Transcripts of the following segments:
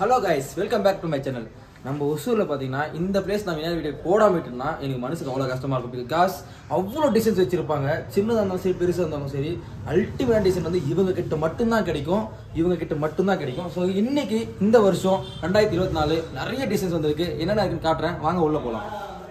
Hello guys welcome back to my channel நம்ம ஒசூரில் பார்த்தீங்கன்னா இந்த பிளேஸ் நான் விநாயகர் வீடியோ போடாமட்டுனா எனக்கு மனசுக்கு அவ்வளோ கஷ்டமாக இருக்கும் பிகாஸ் அவ்வளோ டிசைன்ஸ் வச்சிருப்பாங்க சின்னதாக இருந்தாலும் சரி பெருசாக இருந்தாலும் சரி அல்டிமேட் டிசைன் வந்து இவங்க கிட்ட மட்டும்தான் கிடைக்கும் இவங்க கிட்ட மட்டும்தான் கிடைக்கும் ஸோ இன்னைக்கு இந்த வருஷம் ரெண்டாயிரத்தி இருபத்தி நாலு நிறைய டிசைன்ஸ் வந்திருக்கு என்னென்ன இருக்குன்னு காட்டுறேன் வாங்க உள்ளே போகலாம்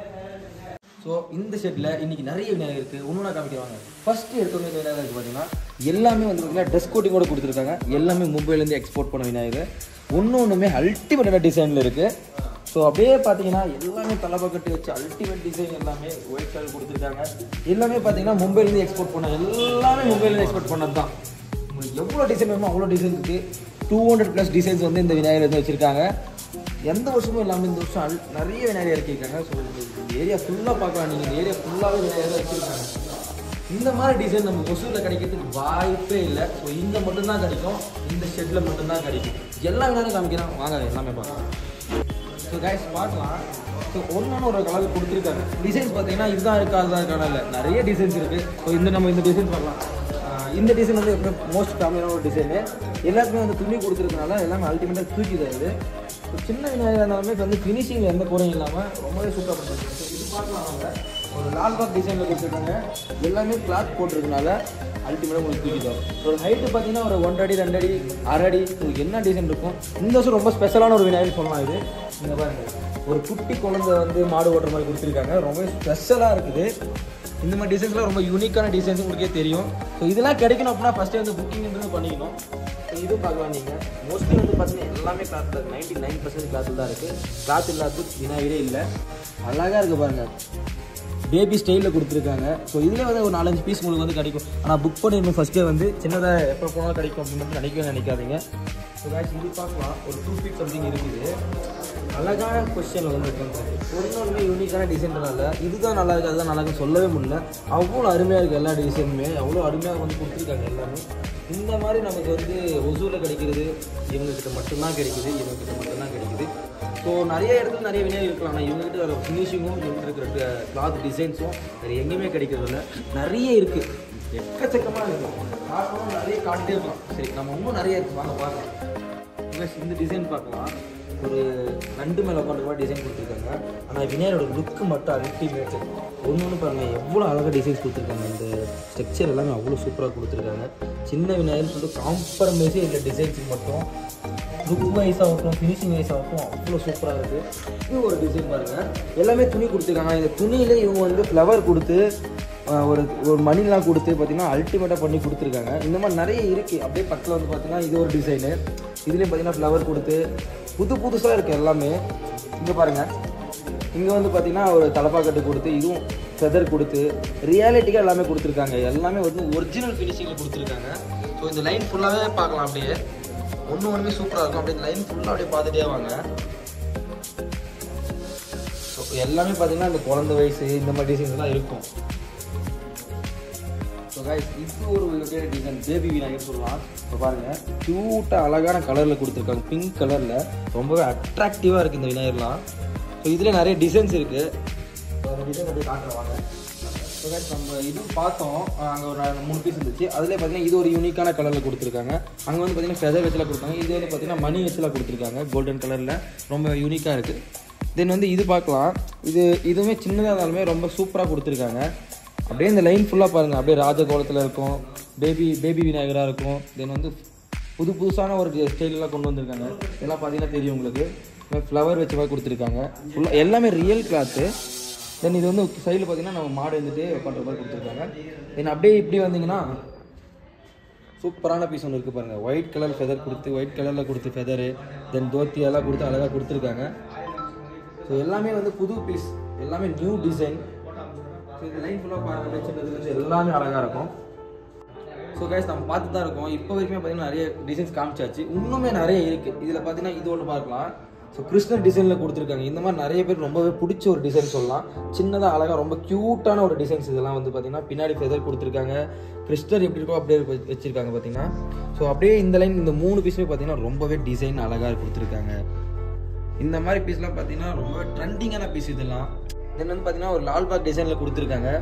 ஸோ இந்த செட்டில் இன்னைக்கு நிறைய விநாயகர் இருக்குது ஒன்று காமிக்கிறாங்க ஃபர்ஸ்ட் எடுத்தவங்க இந்த விநாயகர் இருக்குது பார்த்தீங்கன்னா எல்லாமே வந்து பார்த்தீங்கன்னா ட்ரெஸ் கோட்டிங்கோட கொடுத்துருக்காங்க எல்லாமே மும்பைலேருந்து எக்ஸ்போர்ட் பண்ண விநாயகர் ஒன்று ஒன்றுமே அல்டிமேட்டான டிசைனில் இருக்குது ஸோ அப்படியே பார்த்தீங்கன்னா எல்லாமே தலைப்பக்கட்டு வச்சு அல்டிமேட் டிசைன் எல்லாமே ஒயிட் கலர் கொடுத்துருக்காங்க எல்லாமே பார்த்தீங்கன்னா மும்பைலேருந்து எக்ஸ்போர்ட் பண்ண எல்லாமே மும்பைலேருந்து எக்ஸ்போர்ட் பண்ணது தான் உங்களுக்கு எவ்வளோ டிசைன் வேணுமோ அவ்வளோ டிசைன் இருக்குது டூ ஹண்ட்ரட் ப்ளஸ் டிசைன்ஸ் வந்து இந்த விநாயகர் வந்து வச்சுருக்காங்க எந்த வருஷமும் இல்லாமல் இந்த வருஷம் அல் நிறைய விநாயகர் இறக்கியிருக்காங்க ஸோ இந்த ஏரியா ஃபுல்லாக பார்க்கலாம் நீங்கள் இந்த ஏரியா ஃபுல்லாகவே விநாயகர் வச்சுருக்காங்க இந்த மாதிரி டிசைன் நம்ம ஒசூரில் கிடைக்கிறதுக்கு வாய்ப்பே இல்லை ஸோ இங்கே மட்டும்தான் கிடைக்கும் இந்த ஷெட்டில் மட்டும்தான் கிடைக்கும் எல்லா விநாயகரும் காமிக்கிறோம் வாங்க எல்லாமே பார்க்கலாம் ஸோ கைஸ் பார்க்கலாம் ஸோ ஒன்று ஒரு கலர் கொடுத்துருக்காங்க டிசைன்ஸ் பார்த்தீங்கன்னா இதுதான் இருக்கா அதுதான் இருக்கான இல்லை நிறைய டிசைன்ஸ் இருக்குது ஸோ இந்த நம்ம இந்த டிசைன் பார்க்கலாம் ஆஹ் இந்த டிசைன் வந்து எப்பவுமே மோஸ்ட் காமனான ஒரு டிசைனு எல்லாத்துக்குமே வந்து துணி கொடுத்துருக்கனால எல்லாமே அல்டிமேட்டாக தூக்கி தருது ஸோ சின்ன விநாயகர் இருந்தாலுமே இப்போ வந்து ஃபினிஷிங் எந்த குறையும் இல்லாமல் ரொம்பவே சூப்பராக பண்ணிருக்காங்க ஸோ இது பார்க்கலாம் அவங்க ஒரு லால்பாக் டிசைனில் கொடுத்துருக்காங்க எல்லாமே கிளாத் போட்டிருக்கனால அல்டிமேட்டாக உங்களுக்கு தூக்கி தரும் ஒரு ஹைட்டு பார்த்தீங்கன்னா ஒரு ஒன்றரை அடி ரெண்டு அடி அரை அடி உங்களுக்கு என்ன டிசைன் இருக்கும் இந்த வருஷம் ரொம்ப ஸ்பெஷலான ஒரு விநாயகர் சொல்லலாம் இது இங்கே பாருங்க ஒரு குட்டி குழந்தை வந்து மாடு ஓட்டுற மாதிரி கொடுத்துருக்காங்க ரொம்ப ஸ்பெஷலாக இருக்குது இந்த மாதிரி டிசைன்ஸ்லாம் ரொம்ப யூனிக்கான டிசைன்ஸ் உங்களுக்கே தெரியும் ஸோ இதெல்லாம் கிடைக்கணும் அப்படின்னா ஃபஸ்ட்டே வந்து புக்கிங்ன்றது பண்ணிக்கணும் ஸோ இதுவும் பார்க்கலாம் நீங்கள் மோஸ்ட்லி வந்து பார்த்தீங்கன்னா எல்லாமே கிளாத் தான் நைன்டி நைன் பர்சன்ட் கிளாத்தில் தான் இருக்குது கிளாத் இல்லாத வினாயிரே இல்லை அழகாக இருக்குது பாருங்கள் பேபி ஸ்டைலில் கொடுத்துருக்காங்க ஸோ இதில் வந்து ஒரு நாலஞ்சு பீஸ் உங்களுக்கு வந்து கிடைக்கும் ஆனால் புக் பண்ணிருந்தோம் ஃபஸ்ட்டே வந்து சின்னதாக எப்போ போனாலும் கிடைக்கும் அப்படின்னு மட்டும் நினைக்கவே நினைக்காதீங்க ஸோ guys இது பார்க்கலாம் ஒரு டூ ஃபீட் சம்திங் இருக்குது அழகான கொஸ்டினில் வந்து இருக்கிறது ஒன்றுமே யூனிக்கான டிசைன்றனால இதுதான் நல்லா இருக்குது அதுதான் நல்லா இருக்குன்னு சொல்லவே முடியல அவ்வளோ அருமையாக இருக்குது எல்லா டிசைனுமே அவ்வளோ அருமையாக வந்து கொடுத்துருக்காங்க எல்லாமே இந்த மாதிரி நமக்கு வந்து ஒசூரில் கிடைக்கிறது இவங்கக்கிட்ட மட்டும்தான் கிடைக்குது இவங்கக்கிட்ட மட்டும்தான் கிடைக்குது ஸோ நிறைய இடத்துல நிறைய விநாயகர் இருக்கலாம் ஆனால் இவங்ககிட்ட வர ஃபினிஷிங்கும் இவங்க இருக்கிற கிளாத் டிசைன்ஸும் வேறு எங்கேயுமே கிடைக்கிறது இல்லை நிறைய இருக்குது எக்கச்சக்கமாக இருக்குது காட்டணும் நிறைய காட்டிட்டே இருக்கலாம் சரி நம்ம இன்னும் நிறைய இருக்குது வாங்க பார்க்கலாம் Guys, இந்த டிசைன் பார்க்கலாம் ஒரு நண்டு மேலே உட்காந்து மாதிரி டிசைன் கொடுத்துருக்காங்க ஆனால் விநாயகரோட லுக்கு மட்டும் அல்டிமேட்டு ஒன்று ஒன்று பாருங்கள் எவ்வளோ அழகாக டிசைன்ஸ் கொடுத்துருக்காங்க இந்த ஸ்ட்ரக்சர் எல்லாமே அவ்வளோ சூப்பராக கொடுத்துருக்காங்க சின்ன விநாயகர் சொல்லிட்டு காம்ப்ரமைஸே இல்லை டிசைன்ஸுக்கு மட்டும் லுக் வைஸ் ஆகட்டும் ஃபினிஷிங் வைஸ் ஆகட்டும் அவ்வளோ சூப்பராக இருக்குது இது ஒரு டிசைன் பாருங்கள் எல்லாமே துணி கொடுத்துருக்காங்க இந்த துணியிலே இவங்க வந்து ஃப்ளவர் கொடுத்து ஆஹ், ஒரு ஒரு மணிலாம் கொடுத்து பார்த்தீங்கன்னா அல்டிமேட்டாக பண்ணி கொடுத்துருக்காங்க இந்த மாதிரி நிறைய இருக்குது அப்படியே பக்கத்தில் வந்து பார்த்தீங்கன்னா இது ஒரு டிசைனு இதுலேயும் பார்த்தீங்கன்னா ஃப்ளவர் கொடுத்து புது புதுசாக இருக்குது எல்லாமே இங்கே பாருங்கள் இங்கே வந்து பார்த்தீங்கன்னா ஒரு தலப்பாக்கட்டு கொடுத்து இதுவும் ஃபெதர் கொடுத்து ரியாலிட்டிக்காக எல்லாமே கொடுத்துருக்காங்க எல்லாமே வந்து ஒரிஜினல் ஃபினிஷிங்கில் கொடுத்துருக்காங்க ஸோ இந்த லைன் ஃபுல்லாகவே பார்க்கலாம் அப்படியே ஒன்று ஒன்றுமே சூப்பராக இருக்கும் அப்படியே இந்த லைன் ஃபுல்லாக அப்படியே பார்த்துட்டே வாங்க ஸோ எல்லாமே பார்த்தீங்கன்னா இந்த குழந்தை வயசு இந்த மாதிரி டிசைன்ஸ் எல்லாம் இருக்கும் ஸோ கைஸ் இது ஒரு வெவ்வேறு டிசைன் பேபி விநாயகர் சொல்லலாம் இப்போ பாருங்கள் க்யூட்டாக அழகான கலரில் கொடுத்துருக்காங்க பிங்க் கலரில் ரொம்பவே அட்ராக்டிவாக இருக்குது இந்த விநாயகர்லாம் ஸோ இதில் நிறைய டிசைன்ஸ் இருக்குது அந்த டிசைன் அப்படியே காட்டுறேன் வாங்க ஸோ கைஸ் நம்ம இது பார்த்தோம் அங்கே ஒரு ரெண்டு மூணு பீஸ் இருந்துச்சு அதிலே பார்த்தீங்கன்னா இது ஒரு யூனிக்கான கலரில் கொடுத்துருக்காங்க அங்கே வந்து பார்த்தீங்கன்னா ஃபெதர் வச்சுலாம் கொடுத்தாங்க இது வந்து பார்த்தீங்கன்னா மணி வச்சுலாம் கொடுத்துருக்காங்க கோல்டன் கலரில் ரொம்ப யூனிக்காக இருக்குது தென் வந்து இது பார்க்கலாம் இது இதுவுமே சின்னதாக இருந்தாலுமே ரொம்ப சூப்பராக கொடுத்துருக்காங்க அப்படியே இந்த லைன் ஃபுல்லாக பாருங்கள் அப்படியே ராஜகோலத்தில் இருக்கும் பேபி பேபி விநாயகராக இருக்கும் தென் வந்து புது புதுசான ஒரு ஸ்டைலெலாம் கொண்டு வந்திருக்காங்க இதெல்லாம் பார்த்தீங்கன்னா தெரியும் உங்களுக்கு ஃப்ளவர் வச்ச மாதிரி கொடுத்துருக்காங்க ஃபுல்லாக எல்லாமே ரியல் கிளாத்து தென் இது வந்து சைடில் பார்த்தீங்கன்னா நம்ம மாடு வந்துட்டு பண்ணுற மாதிரி கொடுத்துருக்காங்க தென் அப்படியே இப்படி வந்தீங்கன்னா சூப்பரான பீஸ் ஒன்று இருக்குது பாருங்கள் ஒயிட் கலர் ஃபெதர் கொடுத்து ஒயிட் கலரில் கொடுத்து ஃபெதரு தென் தோத்தி எல்லாம் கொடுத்து அழகாக கொடுத்துருக்காங்க ஸோ எல்லாமே வந்து புது பீஸ் எல்லாமே நியூ டிசைன் ஸோ இந்த லைன் ஃபுல்லாக பாருங்கள் சின்னதுலேருந்து எல்லாமே அழகாக இருக்கும் ஸோ கைஸ் நம்ம பார்த்து தான் இருக்கோம் இப்போ வரைக்குமே பார்த்தீங்கன்னா நிறைய டிசைன்ஸ் காமிச்சாச்சு இன்னுமே நிறைய இருக்குது இதில் பார்த்தீங்கன்னா இது ஒன்று பார்க்கலாம் ஸோ கிருஷ்ணர் டிசைனில் கொடுத்துருக்காங்க இந்த மாதிரி நிறைய பேர் ரொம்பவே பிடிச்ச ஒரு டிசைன் சொல்லலாம் சின்னதாக அழகாக ரொம்ப க்யூட்டான ஒரு டிசைன்ஸ் இதெல்லாம் வந்து பார்த்தீங்கன்னா பின்னாடி ஃபெதர் கொடுத்துருக்காங்க கிருஷ்ணர் எப்படி இருக்கோ அப்படியே வச்சு- வச்சிருக்காங்க பார்த்தீங்கன்னா ஸோ அப்படியே இந்த லைன் இந்த மூணு பீஸுமே பார்த்தீங்கன்னா ரொம்பவே டிசைன் அழகாக கொடுத்துருக்காங்க இந்த மாதிரி பீஸ்லாம் பார்த்தீங்கன்னா ரொம்ப ட்ரெண்டிங்கான பீஸ் இதெல்லாம் தென் வந்து பார்த்தீங்கன்னா ஒரு லால்பாக் டிசைனில் கொடுத்துருக்காங்க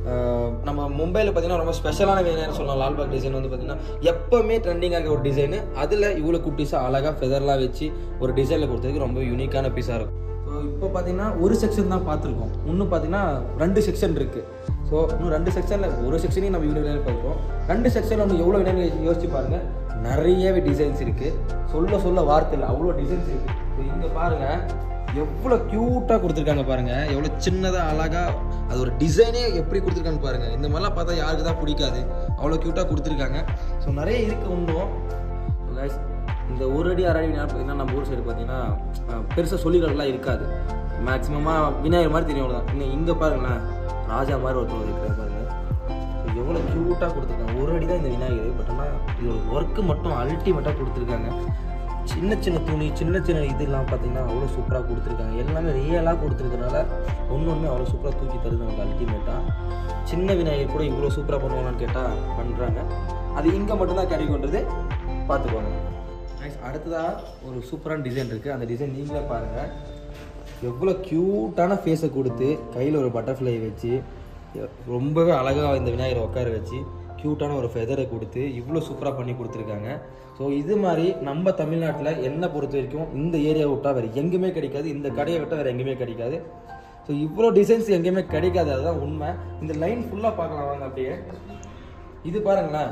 அஹ், நம்ம மும்பையில் பார்த்தீங்கன்னா ரொம்ப ஸ்பெஷலான விநாயகர் சொல்லலாம் லால்பாக் டிசைன் வந்து பார்த்தீங்கன்னா எப்போவுமே ட்ரெண்டிங்காக இருக்க ஒரு டிசைனு அதில் இவ்வளோ குட்டிஸாக அழகாக ஃபெதர்லாம் வச்சு ஒரு டிசைனில் கொடுத்ததுக்கு ரொம்ப யூனிக்கான பீஸாக இருக்கும் ஸோ இப்போ பார்த்தீங்கன்னா ஒரு செக்ஷன் தான் பார்த்துருக்கோம் இன்னும் பார்த்தீங்கன்னா ரெண்டு செக்ஷன் இருக்குது ஸோ இன்னும் ரெண்டு செக்ஷனில் ஒரு செக்ஷனையும் நம்ம இவ்வளோ விநாயகர் பார்ப்போம் ரெண்டு செக்ஷனில் இன்னும் எவ்வளோ விநாயகர் யோசிச்சு பாருங்கள் நிறையவே டிசைன்ஸ் இருக்குது சொல்ல சொல்ல வார்த்தை இல்லை அவ்வளோ டிசைன்ஸ் இருக்குது ஸோ இங்கே பாருங்கள் எவ்வளோ க்யூட்டாக கொடுத்துருக்காங்க பாருங்கள் எவ்வளோ சின்னதாக அழகாக அது ஒரு டிசைனே எப்படி கொடுத்துருக்காங்க பாருங்கள் இந்த மாதிரிலாம் பார்த்தா யாருக்கு தான் பிடிக்காது அவ்வளோ க்யூட்டாக கொடுத்துருக்காங்க ஸோ நிறைய இருக்குது இன்னும் So guys, இந்த ஒரு அடி அரை அடி விநாயகர் பார்த்தீங்கன்னா நம்ம ஊர் சைடு பார்த்தீங்கன்னா பெருசாக சொல்லிகளெல்லாம் இருக்காது மேக்ஸிமமாக விநாயகர் மாதிரி தெரியும் அவ்வளோதான் இன்னும் இங்கே பாருங்களேன் ராஜா மாதிரி ஒருத்தர் இருக்கிறார் பாருங்க ஸோ எவ்வளோ க்யூட்டாக கொடுத்துருக்காங்க ஒரு அடி தான் இந்த விநாயகர் பட் ஆனால் இதோட ஒர்க்கு மட்டும் அல்டிமேட்டாக கொடுத்துருக்காங்க சின்ன சின்ன துணி சின்ன சின்ன இதெல்லாம் பார்த்தீங்கன்னா அவ்வளோ சூப்பராக கொடுத்துருக்காங்க எல்லாமே ரியலாக கொடுத்துருக்கனால ஒன்று ஒன்று அவ்வளோ சூப்பராக தூக்கி தருது நமக்கு அல்டிமேட்டாக சின்ன விநாயகர் கூட இவ்வளோ சூப்பராக பண்ணுவாங்கன்னு கேட்டால் பண்ணுறாங்க அது இங்கே மட்டும்தான் கிடைக்குன்றது பார்த்துக்கோங்க நெக்ஸ்ட் அடுத்ததாக ஒரு சூப்பரான டிசைன் இருக்குது அந்த டிசைன் நீங்களே பாருங்கள் எவ்வளோ க்யூட்டான ஃபேஸை கொடுத்து கையில் ஒரு பட்டர்ஃப்ளை வச்சு ரொம்பவே அழகாக இந்த விநாயகரை உட்கார வச்சு க்யூட்டான ஒரு ஃபெதரை கொடுத்து இவ்வளோ சூப்பராக பண்ணி கொடுத்துருக்காங்க ஸோ இது மாதிரி நம்ம தமிழ்நாட்டில் என்னை பொறுத்த வரைக்கும் இந்த ஏரியா விட்டால் வேறு எங்கேயுமே கிடைக்காது இந்த கடையை விட்டால் வேறு எங்கேயுமே கிடைக்காது ஸோ இவ்வளோ டிசைன்ஸ் எங்கேயுமே கிடைக்காது அதுதான் உண்மை இந்த லைன் ஃபுல்லாக பார்க்கலாம் வாங்க அப்படியே இது பாருங்களேன்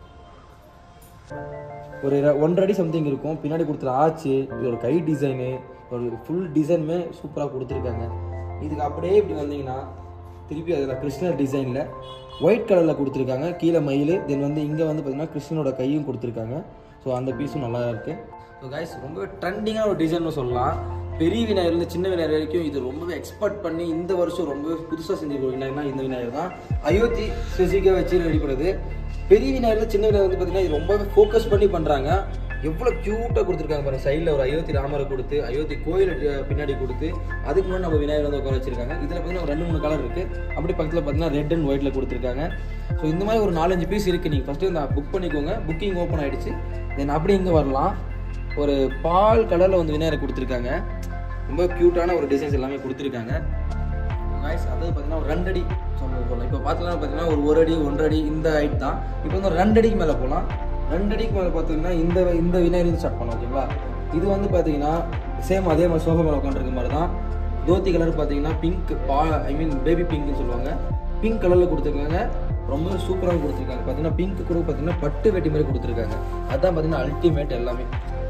ஒரு ர- ஒன்றரை அடி சம்திங் இருக்கும் பின்னாடி கொடுத்துற ஆச்சு இதோட கை டிசைனு ஒரு ஃபுல் டிசைனுமே சூப்பராக கொடுத்துருக்காங்க இதுக்கு அப்படியே இப்படி வந்தீங்கன்னா திருப்பி அதில் கிருஷ்ணர் டிசைனில் ஒயிட் கலரில் கொடுத்துருக்காங்க கீழே மயில் தென் வந்து இங்கே வந்து பார்த்தீங்கன்னா கிருஷ்ணனோட கையும் கொடுத்துருக்காங்க ஸோ அந்த பீஸும் நல்லா இருக்குது ஸோ கைஸ் ரொம்ப ட்ரெண்டிங்கான ஒரு டிசைன்னு சொல்லலாம் பெரிய விநாயகர்லேருந்து சின்ன விநாயகர் வரைக்கும் இது ரொம்பவே எக்ஸ்பர்ட் பண்ணி இந்த வருஷம் ரொம்பவே புதுசாக செஞ்சிருக்க விநாயகர்னா இந்த விநாயகர் தான் அயோத்தி ஸ்பெசிஃபிக்காக வச்சு ரெடி பண்ணுறது பெரிய விநாயகர்ல சின்ன விநாயகர் வந்து பார்த்தீங்கன்னா இது ரொம்பவே ஃபோக்கஸ் பண்ணி பண்ணுறாங்க எவ்வளோ க்யூட்டாக கொடுத்துருக்காங்க பாருங்க சைடில் ஒரு அயோத்தி ராமரை கொடுத்து அயோத்தி கோயில் பின்னாடி கொடுத்து அதுக்கு முன்னாடி நம்ம விநாயகர் வந்து உட்கார வச்சிருக்காங்க இதில் பார்த்தீங்கன்னா ஒரு ரெண்டு மூணு கலர் இருக்குது அப்படி பக்கத்தில் பார்த்தீங்கன்னா ரெட் அண்ட் ஒயிட்டில் கொடுத்துருக்காங்க ஸோ இந்த மாதிரி ஒரு நாலஞ்சு பீஸ் இருக்குது நீங்கள் ஃபஸ்ட்டு இந்த புக் பண்ணிக்கோங்க புக்கிங் ஓப்பன் ஆயிடுச்சு தென் அப்படி இங்கே வரலாம் ஒரு பால் கலரில் வந்து விநாயகர் கொடுத்துருக்காங்க ரொம்ப க்யூட்டான ஒரு டிசைன்ஸ் எல்லாமே கொடுத்துருக்காங்க காய்ஸ் அதாவது பார்த்தீங்கன்னா ஒரு ரெண்டு அடி சொல்லலாம் இப்போ பார்த்தீங்கன்னா பார்த்தீங்கன்னா ஒரு ஒரு அடி ஒன்றரை அடி இந்த ஹைட் தான் இப்போ வந்து ஒரு ரெண்டு அடிக்கு மேலே போகலாம் ரெண்டு அடிக்கு மேலே பார்த்தீங்கன்னா இந்த இந்த விநாயகர் ஸ்டார்ட் பண்ணலாம் ஓகேங்களா இது வந்து பார்த்தீங்கன்னா சேம் அதே மாதிரி சோஃபா மேலே உட்காந்துருக்க மாதிரி தான் தோத்தி கலர் பார்த்தீங்கன்னா பிங்க் பா ஐ மீன் பேபி பிங்க்னு சொல்லுவாங்க பிங்க் கலரில் கொடுத்துருக்காங்க ரொம்ப சூப்பராக கொடுத்துருக்காங்க பார்த்தீங்கன்னா பிங்க் கூட பார்த்தீங்கன்னா பட்டு வெட்டி மாதிரி கொடுத்துருக்காங்க அதுதான் பார்த்தீங்கன்னா அல்டிமேட் எல்லாமே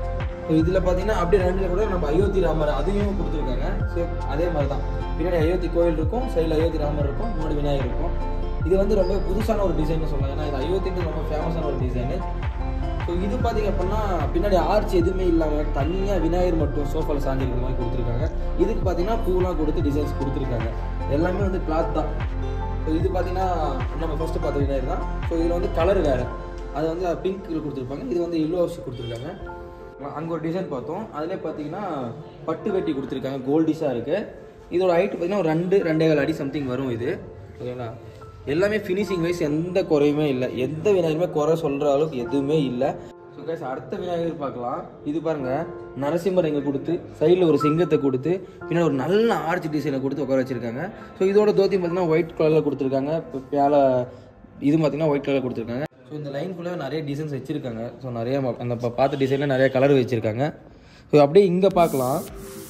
ஸோ இதில் பார்த்தீங்கன்னா அப்படியே ரெண்டுல கூட நம்ம அயோத்தி ராமர் அதையும் கொடுத்துருக்காங்க ஸோ அதே மாதிரி தான் பின்னாடி அயோத்தி கோயில் இருக்கும் சைடில் அயோத்தி ராமர் இருக்கும் முன்னாடி விநாயகர் இருக்கும் இது வந்து ரொம்ப புதுசான ஒரு டிசைன் சொல்லலாம் ஏன்னா இது அயோத்தின்றது ரொம்ப ஃபேமஸான ஒரு டிசைனு ஸோ இது பார்த்தீங்க அப்படின்னா பின்னாடி ஆர்ச் எதுவுமே இல்லாமல் தனியாக விநாயகர் மட்டும் சோஃபாவில் சாஞ்சிருக்கிற மாதிரி கொடுத்துருக்காங்க இதுக்கு பார்த்தீங்கன்னா பூலாம் கொடுத்து டிசைன்ஸ் கொடுத்துருக்காங்க எல்லாமே வந்து கிளாத் தான் ஸோ இது பார்த்தீங்கன்னா நம்ம ஃபஸ்ட்டு பார்த்த விநாயகர் தான் ஸோ இதில் வந்து கலர் வேறு அது வந்து பிங்க் கொடுத்துருப்பாங்க இது வந்து எல்லோ கொடுத்துருக்காங்க அங்கே ஒரு டிசைன் பார்த்தோம் அதிலே பார்த்தீங்கன்னா பட்டு வெட்டி கொடுத்துருக்காங்க கோல்டிஷாக இருக்குது இதோட ஹைட் பார்த்தீங்கன்னா ஒரு ரெண்டு ரெண்டே கால் அடி சம்திங் வரும் இது ஓகேங்களா எல்லாமே ஃபினிஷிங் வைஸ் எந்த குறையுமே இல்லை எந்த விநாயகருமே குறை சொல்கிற அளவுக்கு எதுவுமே இல்லை ஸோ கைஸ் அடுத்த விநாயகர் பார்க்கலாம் இது பாருங்க நரசிம்மர் இங்கே கொடுத்து சைடில் ஒரு சிங்கத்தை கொடுத்து பின்னாடி ஒரு நல்ல ஆர்ச் டிசைனை கொடுத்து உட்கார வச்சிருக்காங்க ஸோ இதோட தோத்தி பார்த்தீங்கன்னா ஒயிட் கலரில் கொடுத்துருக்காங்க இப்போ மேலே இது பார்த்தீங்கன்னா ஒயிட் கலர் கொடுத்துருக்காங்க ஸோ இந்த லைன் ஃபுல்லாக நிறைய டிசைன்ஸ் வச்சுருக்காங்க ஸோ நிறைய ம- அந்த ப- பார்த்த டிசைனில் நிறைய கலர் வச்சுருக்காங்க ஸோ அப்படியே இங்கே பார்க்கலாம்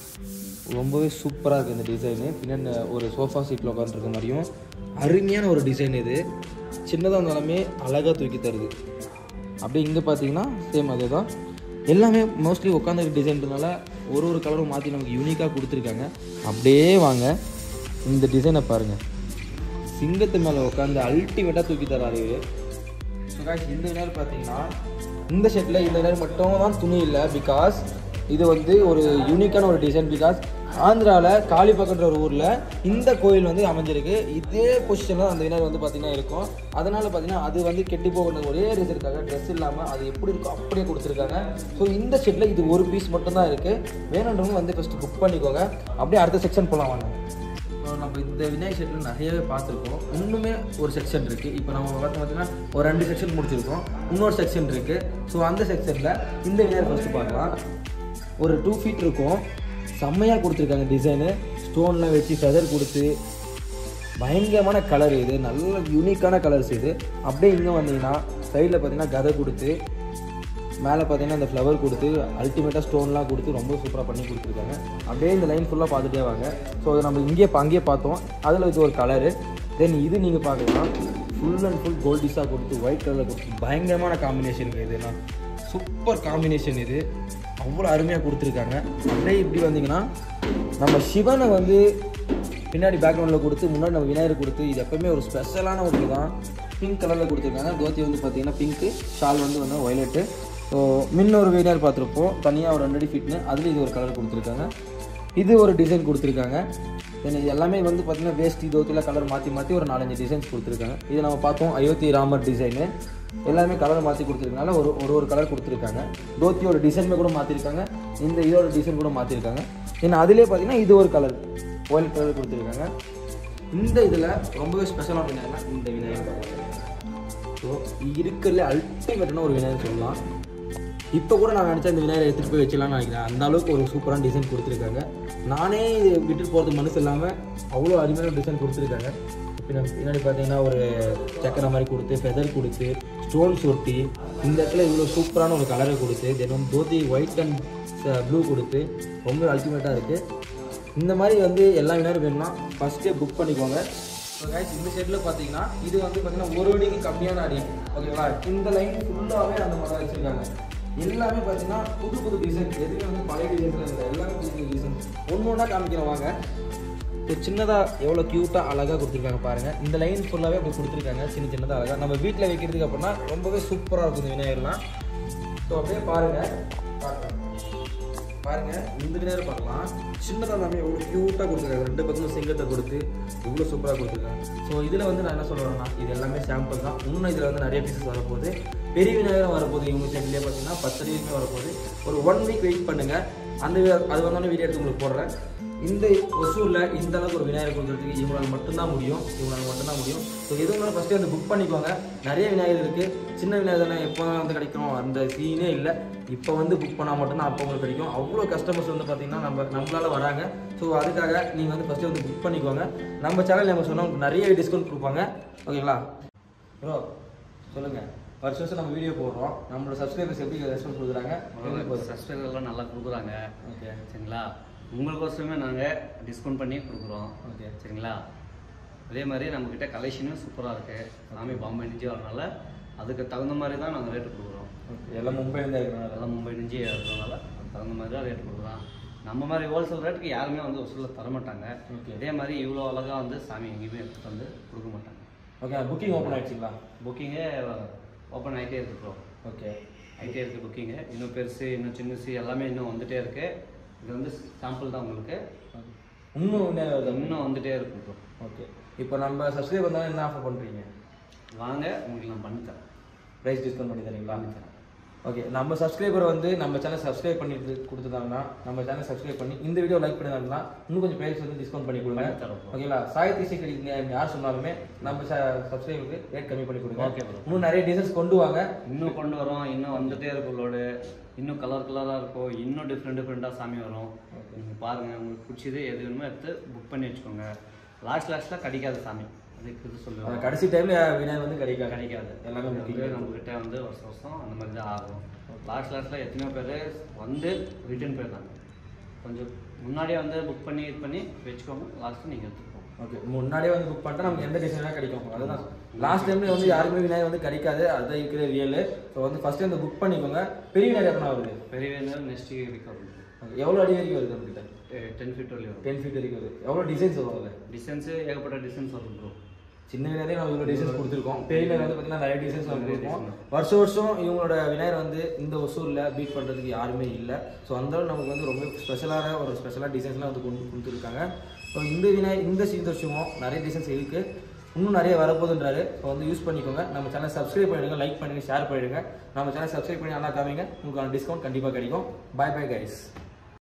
ரொம்பவே சூப்பராக இருக்குது இந்த டிசைனு பின்னாடி ஒரு சோஃபா சீட்டில் உட்காந்துருக்க மாதிரியும் அருமையான ஒரு டிசைன் இது சின்னதாக இருந்தாலுமே அழகாக தூக்கி தருது அப்படியே இங்கே பார்த்தீங்கன்னா சேம் அதே தான் எல்லாமே மோஸ்ட்லி உட்காந்துருக்க டிசைன்றதுனால ஒரு ஒரு கலரும் மாற்றி நமக்கு யூனிக்காக கொடுத்துருக்காங்க அப்படியே வாங்க இந்த டிசைனை பாருங்கள் சிங்கத்து மேலே உட்காந்து அல்டிமேட்டாக தூக்கி தராரு இவரு ஸோ guys இந்த விநாயகர் பார்த்தீங்கன்னா இந்த ஷெட்டில் இந்த விநாயகர் மட்டும் தான் துணி இல்லை பிகாஸ் இது வந்து ஒரு யூனிக்கான ஒரு டிசைன் பிகாஸ் ஆந்திராவில் காளிப்பக்கன்ற ஒரு ஊரில் இந்த கோயில் வந்து அமைஞ்சிருக்கு இதே பொசிஷனில் அந்த விநாயகர் வந்து பார்த்தீங்கன்னா இருக்கும் அதனால் பார்த்தீங்கன்னா அது வந்து கெட்டி போகிற ஒரே ரீசனுக்காக ட்ரெஸ் இல்லாமல் அது எப்படி இருக்கோ அப்படியே கொடுத்துருக்காங்க ஸோ இந்த செட்டில் இது ஒரு பீஸ் மட்டும்தான் இருக்குது வேணுன்றவங்க வந்து ஃபஸ்ட்டு புக் பண்ணிக்கோங்க அப்படியே அடுத்த செக்ஷன் போகலாம் வாங்க இப்போ நம்ம இந்த விநாயகர் செட்டில் நிறையவே பார்த்துருக்கோம் இன்னுமே ஒரு செக்ஷன் இருக்குது இப்போ நம்ம பார்த்து பார்த்தீங்கன்னா ஒரு ரெண்டு செக்ஷன் முடிச்சிருக்கோம் இன்னொரு செக்ஷன் இருக்குது ஸோ அந்த செக்ஷனில் இந்த விநாயகர் ஃபஸ்ட்டு பார்க்கலாம் ஒரு டூ ஃபீட் இருக்கும் செம்மையாக கொடுத்துருக்காங்க டிசைனு ஸ்டோன்லாம் வச்சு ஃபெதர் கொடுத்து பயங்கரமான கலர் இது நல்ல யூனிக்கான கலர்ஸ் இது அப்படியே இங்கே வந்தீங்கன்னா சைடில் பார்த்தீங்கன்னா கதை கொடுத்து மேலே பார்த்தீங்கன்னா இந்த ஃப்ளவர் கொடுத்து அல்டிமேட்டாக ஸ்டோன்லாம் கொடுத்து ரொம்ப சூப்பராக பண்ணி கொடுத்துருக்காங்க அப்படியே இந்த லைன் ஃபுல்லாக பார்த்துட்டே வாங்க ஸோ அதை நம்ம இங்கேயே பா- அங்கேயே பார்த்தோம் அதில் இது ஒரு கலரு தென் இது நீங்கள் பார்க்கலாம் ஃபுல் அண்ட் ஃபுல் கோல்டிஸாக கொடுத்து ஒயிட் கலரில் கொடுத்து பயங்கரமான காம்பினேஷன் இதுனா சூப்பர் காம்பினேஷன் இது அவ்வளோ அருமையாக கொடுத்துருக்காங்க அப்படியே இப்படி வந்தீங்கன்னா நம்ம சிவனை வந்து பின்னாடி பேக்ரவுண்டில் கொடுத்து முன்னாடி நம்ம விநாயகர் கொடுத்து இது எப்பவுமே ஒரு ஸ்பெஷலான ஒரு தான் பிங்க் கலரில் கொடுத்துருக்காங்க தோத்தி வந்து பார்த்தீங்கன்னா பிங்க்கு ஷால் வந்து வந்து ஒய்லெட்டு ஸோ முன்ன ஒரு விநாயகர் பார்த்துருப்போம் தனியாக ஒரு ரெண்டு அடி ஃபிட்னு அதில் இது ஒரு கலர் கொடுத்துருக்காங்க இது ஒரு டிசைன் கொடுத்துருக்காங்க தென் இது எல்லாமே வந்து பார்த்தீங்கன்னா வேஷ்டி தோத்தியில் கலர் மாற்றி மாற்றி ஒரு நாலஞ்சு டிசைன்ஸ் கொடுத்துருக்காங்க இது நம்ம பார்த்தோம் அயோத்தி ராமர் டிசைனு எல்லாமே கலர் மாற்றி கொடுத்துருக்கனால ஒரு ஒரு ஒரு கலர் கொடுத்துருக்காங்க தோத்தியோட டிசைனுமே கூட மாற்றிருக்காங்க இந்த இதோட டிசைன் கூட மாற்றிருக்காங்க தென் அதிலே பார்த்தீங்கன்னா இது ஒரு கலர் ஒயிட் கலர் கொடுத்துருக்காங்க இந்த இதில் ரொம்பவே ஸ்பெஷலான விநாயகர்னா இந்த விநாயகர் ஸோ இருக்கிறதுல அல்டிமேட்டான ஒரு விநாயகர் சொல்லலாம் இப்போ கூட நான் நினச்சா இந்த விநாயகரை எடுத்துகிட்டு போய் வச்சலாம்னு நினைக்கிறேன் அந்த அளவுக்கு ஒரு சூப்பரான டிசைன் கொடுத்துருக்காங்க நானே இது விட்டுட்டு போகிறதுக்கு மனசு இல்லாமல் அவ்வளோ அருமையான டிசைன் கொடுத்துருக்காங்க பின்னாடி பின்னாடி பார்த்தீங்கன்னா ஒரு சக்கரை மாதிரி கொடுத்து ஃபெதர் கொடுத்து ஸ்டோன்ஸ் ஒட்டி இந்த இடத்துல இவ்வளோ சூப்பரான ஒரு கலரை கொடுத்து தென் வந்து தோத்தி ஒயிட் அண்ட் ப்ளூ கொடுத்து ரொம்ப அல்டிமேட்டாக இருக்குது இந்த மாதிரி வந்து எல்லா விநாயகரும் வேணும்னா ஃபஸ்ட்டே புக் பண்ணிக்கோங்க ஸோ கைஸ் இந்த செட்டில் பார்த்தீங்கன்னா இது வந்து பார்த்தீங்கன்னா ஒரு அடிக்கு கம்மியான அடி ஓகேங்களா இந்த லைன் ஃபுல்லாகவே அந்த மாதிரி தான் வச்சுருக்காங்க எல்லாமே பார்த்தீங்கன்னா புது புது டிசைன் எதுவுமே வந்து பழைய டிசைன்ஸில் இல்லை எல்லாமே புது புது டிசைன் ஒன்று ஒன்றா காமிக்கிறோம் வாங்க இப்போ சின்னதாக எவ்வளோ க்யூட்டாக அழகாக கொடுத்துருக்காங்க பாருங்கள் இந்த லைன் ஃபுல்லாகவே அப்படி கொடுத்துருக்காங்க சின்ன சின்னதாக அழகாக நம்ம வீட்டில் வைக்கிறதுக்கு அப்படின்னா ரொம்பவே சூப்பராக இருக்கும் இந்த விநாயகர்லாம் ஸோ அப்படியே பாருங்கள் பார்க்கலாம் பாருங்க இந்த விநாயகர் பார்க்கலாம் சின்னதாக எல்லாமே எவ்வளோ க்யூட்டாக கொடுத்துருக்காங்க ரெண்டு பக்கமும் சிங்கத்தை கொடுத்து இவ்வளோ சூப்பராக கொடுத்துருக்காங்க ஸோ இதில் வந்து நான் என்ன சொல்கிறேன்னா இது எல்லாமே சாம்பிள் தான் இன்னும் இதில் வந்து நிறைய பீசஸ் வரப்போகுது பெரிய விநாயகரம் வரப்போகுது இவங்க செட்லேயே பார்த்தீங்கன்னா பத்து வரைக்குமே வரப்போகுது ஒரு ஒன் வீக் வெயிட் பண்ணுங்கள் அந்த வி- அது வந்தோடனே வீடியோ எடுத்து உங்களுக்கு போடுறேன் இந்த ஒசூரில் இந்த அளவுக்கு ஒரு விநாயகர் கொடுக்கறதுக்கு இவங்களால மட்டும்தான் முடியும் இவங்களால மட்டும்தான் முடியும் ஸோ எது வேணாலும் ஃபஸ்ட்டு வந்து புக் பண்ணிக்கோங்க நிறைய விநாயகர் இருக்குது சின்ன விநாயகர் தானே எப்போ வந்து கிடைக்கும் அந்த சீனே இல்லை இப்போ வந்து புக் பண்ணால் மட்டும்தான் அப்போ உங்களுக்கு கிடைக்கும் அவ்வளோ கஸ்டமர்ஸ் வந்து பார்த்தீங்கன்னா நம்ம நம்மளால வராங்க ஸோ அதுக்காக நீங்கள் வந்து ஃபஸ்ட்டு வந்து புக் பண்ணிக்கோங்க நம்ம சேனல் நம்ம சொன்னால் உங்களுக்கு நிறைய டிஸ்கவுண்ட் கொடுப்பாங்க ஓகேங்களா ப்ரோ சொல்லுங்கள் வருஷம் வருஷம் நம்ம வீடியோ போடுறோம் நம்மளோட சப்ஸ்கிரைபர்ஸ் எப்படி ரெஸ்பான்ஸ் கொடுக்குறாங்க சப்ஸ்கிரைபர்லாம் நல்லா கொடுக்குறாங்க ஓகே சரிங்களா உங்களுக்கோசரமே நாங்கள் டிஸ்கவுண்ட் பண்ணி கொடுக்குறோம் ஓகே சரிங்களா அதே மாதிரி நம்மக்கிட்ட கலெக்ஷனும் சூப்பராக இருக்குது சாமி பாம்பே நெஞ்சு வரனால அதுக்கு தகுந்த மாதிரி தான் நாங்கள் ரேட்டு கொடுக்குறோம் ஓகே எல்லாம் மும்பைலேருந்து இருக்கிறனால அதெல்லாம் மும்பை நெஞ்சு இருக்கிறதுனால அதுக்கு தகுந்த மாதிரி தான் ரேட்டு கொடுக்குறோம் நம்ம மாதிரி ஹோல்சேல் ரேட்டுக்கு யாருமே வந்து வசூலில் தர மாட்டாங்க Okay. இதே மாதிரி இவ்வளோ அழகாக வந்து சாமி எங்கேயுமே எடுத்துகிட்டு வந்து கொடுக்க மாட்டாங்க ஓகே புக்கிங் ஓப்பன் ஆயிடுச்சுங்களா புக்கிங்கே ஓப்பன் ஆகிட்டே இருக்கு ப்ரோ ஓகே ஆகிட்டே இருக்குது புக்கிங்கு இன்னும் பெருசு இன்னும் சின்னசு எல்லாமே இன்னும் வந்துட்டே இருக்கு இது வந்து சாம்பிள் தான் உங்களுக்கு இன்னும் என்ன வருது? இன்னும் வந்துட்டே இருக்கு ப்ரோ ஓகே இப்போ நம்ம சப்ஸ்கிரைப் பண்ணாலும் என்ன ஆஃபர் பண்ணுறீங்க வாங்க உங்களுக்கு நான் பண்ணித்தரேன் ப்ரைஸ் டிஸ்கவுண்ட் பண்ணி தரீங்களா பண்ணித்தரேன் ஓகே நம்ம சப்ஸ்கிரைபர் வந்து நம்ம சேனல் சப்ஸ்கிரைப் பண்ணிட்டு கொடுத்துட்டாங்கன்னா நம்ம சேனல் சப்ஸ்கிரைப் பண்ணி இந்த வீடியோ லைக் பண்ணிருந்தாங்கன்னா இன்னும் கொஞ்சம் ப்ரைஸ் வந்து டிஸ்கவுண்ட் பண்ணி கொடுங்க பண்ணி தரோம் bro. ஓகேங்களா சாகித்ய சீக்கிரம் யார் சொன்னாலுமே நம்ம சப்ஸ்கிரைபருக்கு ரேட் கம்மி பண்ணி கொடுங்க Okay bro. இன்னும் நிறைய டிசைன்ஸ் கொண்டு வாங்க இன்னும் கொண்டு வரோம் இன்னும் வந்துட்டே இருக்கும் லோடு இன்னும் கலர் கலராக இருக்கும் இன்னும் டிஃப்ரெண்ட் டிஃப்ரெண்ட்டாக சாமி வரும் நீங்கள் பாருங்கள் உங்களுக்கு பிடிச்சது எது வேணுமோ எடுத்து புக் பண்ணி வச்சுக்கோங்க லாஸ்ட் லாஸ்ட்டில் கிடைக்காது சாமி அதுக்கு இது அந்த சொல்லுவாங்க கடைசி டைம்ல விநாயகர் வந்து கிடைக்காது கிடைக்காது எல்லாமே இது booking. வந்து நம்மக்கிட்ட வந்து வருஷம் வருஷம் அந்த மாதிரி தான் ஆகும் லாஸ்ட் லாஸ்ட்டில் எத்தனையோ பேர் வந்து ரிட்டர்ன் போயிடுறாங்க கொஞ்சம் முன்னாடியே வந்து புக் பண்ணி இது பண்ணி வச்சுக்கோங்க லாஸ்ட்டு நீங்கள் எடுத்துக்கோங்க ஓகே முன்னாடியே வந்து புக் பண்ணிட்டா நமக்கு எந்த டிசைனாக கிடைக்கும் அதுதான் லாஸ்ட் டைம்ல வந்து யாருமே விநாயகர் வந்து கிடைக்காது அதுதான் இருக்கிற ரியல் ஸோ வந்து ஃபர்ஸ்ட் வந்து புக் பண்ணிக்கோங்க பெரிய விநாயகர் எப்போ வருது பெரிய வேணும் நெக்ஸ்ட் வீக் வரும் Okay, எவ்வளோ அடி வரைக்கும் வருது நம்மகிட்ட டென் ஃபீட் வரலையும் வரும் டென் ஃபீட் வரைக்கும் வருது எவ்வளோ டிசைன்ஸ் வரும் அதில் டிசைன்ஸு ஏகப்பட்ட டிசைன்ஸ் வரும் ப்ரோ சின்ன விநாயகரே நம்ம இவ்வளோ டிசைன்ஸ் கொடுத்துருக்கோம் பெரிய விநாயகர் வந்து பார்த்தீங்கன்னா நிறைய டிசைன்ஸ் நம்ம கொடுப்போம் வருஷம் வருஷம் இவங்களோட விநாயகர் வந்து இந்த ஒசூரில் பீட் பண்ணுறதுக்கு யாருமே இல்லை ஸோ அந்த அளவு நமக்கு வந்து ரொம்ப ஸ்பெஷலான ஒரு ஸ்பெஷலாக டிசைன்ஸ்லாம் வந்து கொண்டு கொடுத்துருக்காங்க ஸோ இந்த விநாயகர் இந்த இந்த வருஷமும் நிறைய டிசைன்ஸ் இருக்குது இன்னும் நிறைய வரப்போகுதுன்றாரு ஸோ வந்து யூஸ் பண்ணிக்கோங்க நம்ம சேனல் சப்ஸ்கிரைப் பண்ணிடுங்க லைக் பண்ணுங்க ஷேர் பண்ணிடுங்க நம்ம சேனல் சப்ஸ்கிரைப் பண்ணி நல்லா காமிங்க உங்களுக்கு டிஸ்கவுண்ட் கண்டிப்பாக கிடைக்கும் பை பை கைஸ்